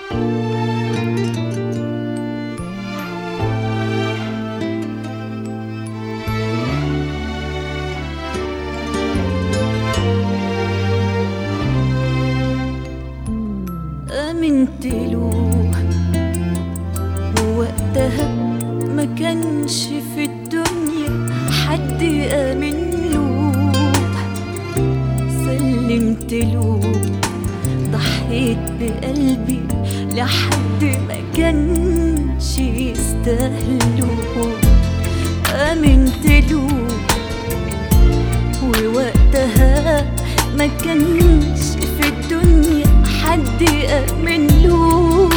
آمنت له ووقتها ما كانش في الدنيا حد آمن له سلمت له ضحيت بقلبي لحد ما كانش يستاهله آمنت له ووقتها ما كانش في الدنيا حد أأمن له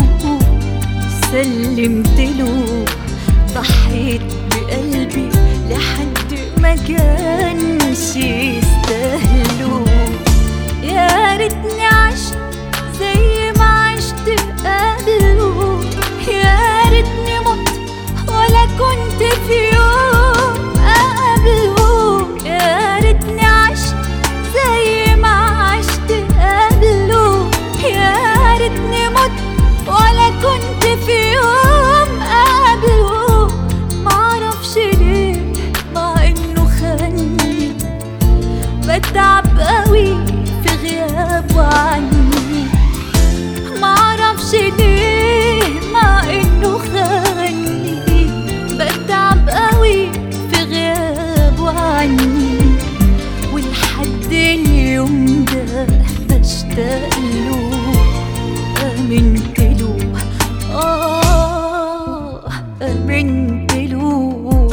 سلمت له ضحيت بقلبي لحد ما كانش يستاهله يا ريتني عشت زي ما عشت قبله يا ريتني مت ولا كنت في يوم قبله يا ريتني عشت زي ما عشت قبله يا ريتني مت ولا كنت في يوم قبله معرفش ليه مع انه خاني بتعب قوي في غيابه عني معرفش ليه مع انه خاني بتعب قوي في غيابه عني ولحد اليوم ده بشتاق له امنت له اه امنت له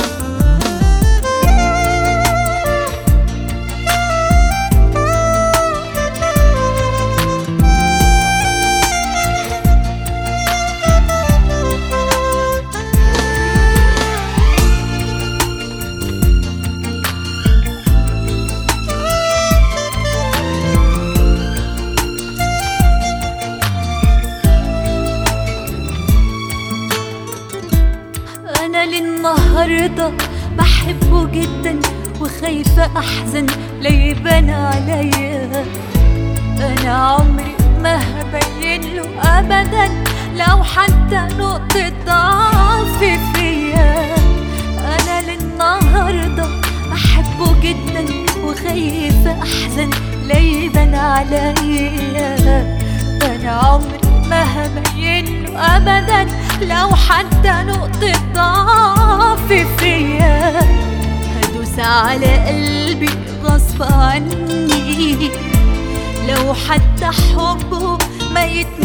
انا للنهارده بحبه جدا وخايفه احزن لا يبان عليا انا عمري ما هبين له ابدا لو حتى نقطه ضعف فيا انا للنهارده بحبه جدا وخايفه احزن لا يبان عليا انا عمري ما هبين له ابدا لو حتى نقطة ضعف فيا هدوس على قلبي غصب عني لو حتى حبه ما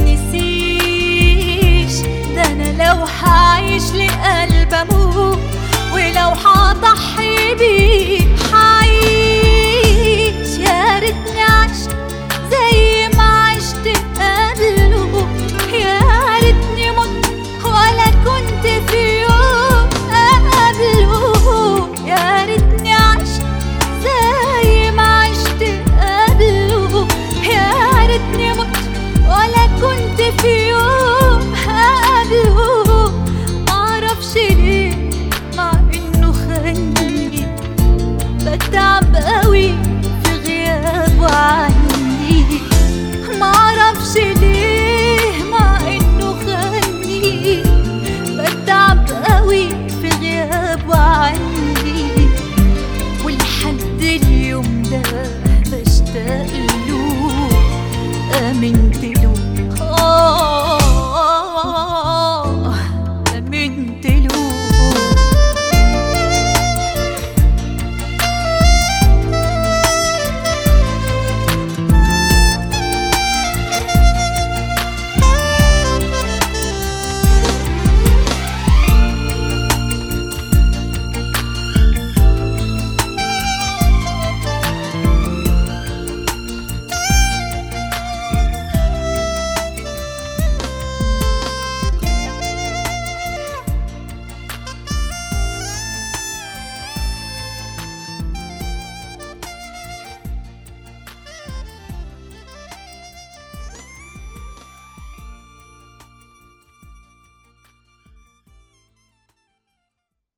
يتنسيش ده انا لو هعيش لقلب اموت ولو هضحي بيه